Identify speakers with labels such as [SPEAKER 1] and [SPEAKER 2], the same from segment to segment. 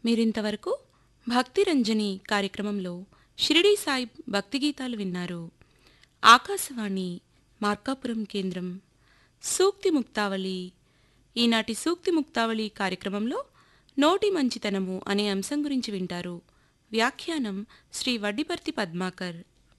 [SPEAKER 1] మీరింతవరకు భక్తి రంజని కార్యక్రమంలో షిరిడీ సాయి భక్తి గీతాలు విన్నారు ఆకాశవాణి మార్కాపురం కేంద్రం సూక్తి ముక్తావళి ఈనాటి సూక్తి ముక్తావళి కార్యక్రమంలో నోటి మంచితనము అనే అంశం గురించి వింటారు వ్యాఖ్యానం శ్రీ వడ్డిపర్తి పద్మాకర్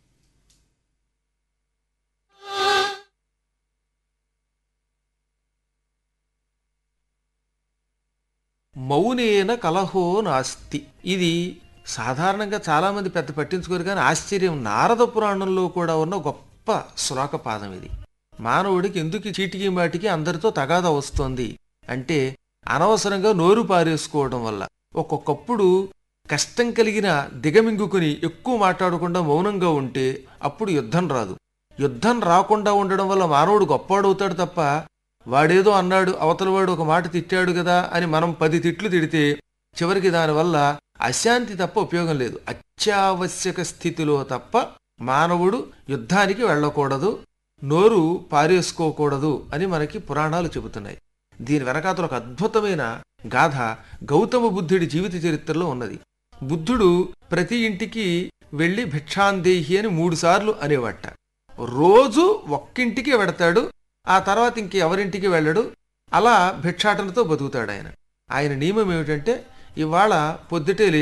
[SPEAKER 2] మౌనేన కలహో నాస్తి ఇది సాధారణంగా చాలామంది పెద్ద పట్టించుకోరు కానీ ఆశ్చర్యం నారద పురాణంలో కూడా ఉన్న గొప్ప శ్లోక పాదం ఇది మానవుడికి ఎందుకు ఈ చీటికి మాటికి అందరితో తగాదా వస్తోంది అంటే అనవసరంగా నోరు పారేసుకోవడం వల్ల ఒక్కొక్కప్పుడు కష్టం కలిగిన దిగమింగుకుని ఎక్కువ మాట్లాడకుండా మౌనంగా ఉంటే అప్పుడు యుద్ధం రాదు యుద్ధం రాకుండా ఉండడం వల్ల మానవుడు గొప్పవాడవుతాడు తప్ప వాడేదో అన్నాడు అవతలవాడు ఒక మాట తిట్టాడు కదా అని మనం పది తిట్లు తిడితే చివరికి దానివల్ల అశాంతి తప్ప ఉపయోగం లేదు అత్యావశ్యక స్థితిలో తప్ప మానవుడు యుద్ధానికి వెళ్ళకూడదు నోరు పారేసుకోకూడదు అని మనకి పురాణాలు చెబుతున్నాయి దీని వెనకాతల ఒక అద్భుతమైన గాథ గౌతమ బుద్ధుడి జీవిత చరిత్రలో ఉన్నది బుద్ధుడు ప్రతి ఇంటికి వెళ్ళి భిక్షాందేహి అని మూడు సార్లు అనేవాట రోజు ఒక్కింటికి వెడతాడు ఆ తర్వాత ఇంక ఎవరింటికి వెళ్ళడు అలా భిక్షాటనతో బతుకుతాడు ఆయన ఆయన నియమం ఏమిటంటే ఇవాళ పొద్దుటే